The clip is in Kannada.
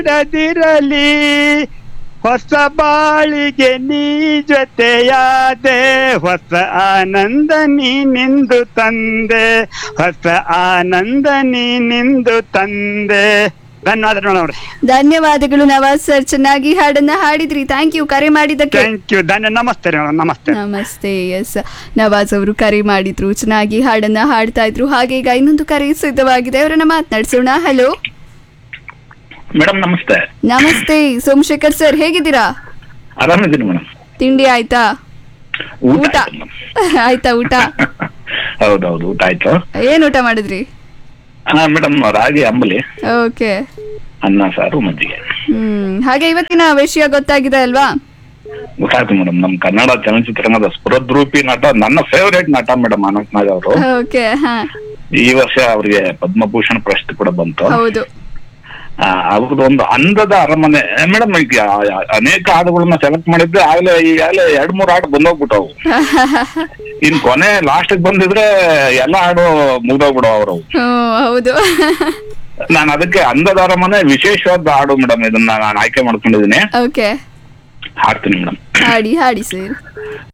ಮಾಡದಿರಲಿ ಹೊಸ ಬಾಳಿಗೆ ನೀ ಜೊತೆಯಾದೆ ಹೊಸ ಆನಂದ ನೀನಿಂದು ತಂದೆ ಹೊಸ ಆನಂದ ನೀನಿಂದು ತಂದೆ ಧನ್ಯವಾದ ನೋಡ್ರಿ ಧನ್ಯವಾದಗಳು ನವಾಜ್ ಸರ್ ಚೆನ್ನಾಗಿ ಹಾಡನ್ನ ಹಾಡಿದ್ರಿ ಥ್ಯಾಂಕ್ ಯು ಕರೆ ಮಾಡಿದ್ದಕ್ಕೆ ಥ್ಯಾಂಕ್ ಯು ಧನ್ಯ ನಮಸ್ತೆ ಮೇಡಮ್ ನಮಸ್ತೆ ನಮಸ್ತೆ ಎಸ್ ನವಾಜ್ ಅವರು ಕರೆ ಮಾಡಿದ್ರು ಚೆನ್ನಾಗಿ ಹಾಡನ್ನ ಹಾಡ್ತಾ ಇದ್ರು ಹಾಗೆ ಈಗ ಇನ್ನೊಂದು ಕರೆ ಸಿದ್ಧವಾಗಿದೆ ಅವರನ್ನ ಮಾತನಾಡಿಸೋಣ ಹಲೋ ಮೇಡಮ್ ನಮಸ್ತೆ ನಮಸ್ತೆ ಸೋಮಶೇಖರ್ ಸರ್ ಹೇಗಿದ್ದೀರಾ ಆರಾಮಿದ್ದೀನಿ ಮೇಡಮ್ ತಿಂಡಿ ಆಯ್ತಾ ಊಟ ಊಟ ಆಯ್ತು madam. ಆಯ್ತಾ ಊಟ ಹೌದೌದು ಊಟ ಆಯ್ತು ಏನ್ ಊಟ ಮಾಡಿದ್ರಿ ಹಾ ಮೇಡಮ್ ರಾಗಿ ಅಂಬಲಿ ಓಕೆ ಅನ್ನ ಸಾರು ಮಜ್ಜಿಗೆ ಹ್ಮ್ ಹಾಗೆ ಇವತ್ತಿನ ವಿಷಯ ಗೊತ್ತಾಗಿದೆ ಅಲ್ವಾ ಗೊತ್ತಾಯ್ತು ಮೇಡಮ್ ನಮ್ ಕನ್ನಡ ಚಲನಚಿತ್ರರಂಗದ ಸ್ಫುರದ್ರೂಪಿ ನಟ ನನ್ನ ಫೇವರೇಟ್ ನಟ ಮೇಡಮ್ ಅನಂತ್ ನಾಗ್ ಅವರು ಓಕೆ ಹಾ ಈ ವರ್ಷ ಅವ್ರಿಗೆ ಪದ್ಮಭೂಷಣ ಪ್ರಶಸ್ತಿ ಕೂಡ ಬಂತು ಹೌದು ಆ, ಅವ್ರದ್ದು ಒಂದು ಅಂದದ ಅರಮನೆ ಮೇಡಮ್ ಈಗ ಅನೇಕ ಹಾಡುಗಳನ್ನ ಸೆಲೆಕ್ಟ್ ಮಾಡಿದ್ರೆ ಆಗ್ಲೇ ಈಗಾಗಲೇ ಎರಡ್ ಮೂರ್ ಹಾಡು ಬಂದೋಗ್ಬಿಟ್ಟವು ಇನ್ ಕೊನೆ ಲಾಸ್ಟ್ ಬಂದಿದ್ರೆ ಎಲ್ಲ ಹಾಡು ಮುಗ್ದೋಗ್ಬಿಡೋ ಅವರು ಹ್ಮ್ ಹೌದು ನಾನು ಅದಕ್ಕೆ ಅಂದದ ಅರಮನೆ ವಿಶೇಷವಾದ ಹಾಡು ಮೇಡಮ್ ಇದನ್ನ ನಾನು ಆಯ್ಕೆ ಮಾಡ್ಕೊಂಡಿದ್ದೀನಿ ಓಕೆ ಹಾಡ್ತೀನಿ ಮೇಡಮ್ ಹಾಡಿ ಹಾಡಿ ಸರ್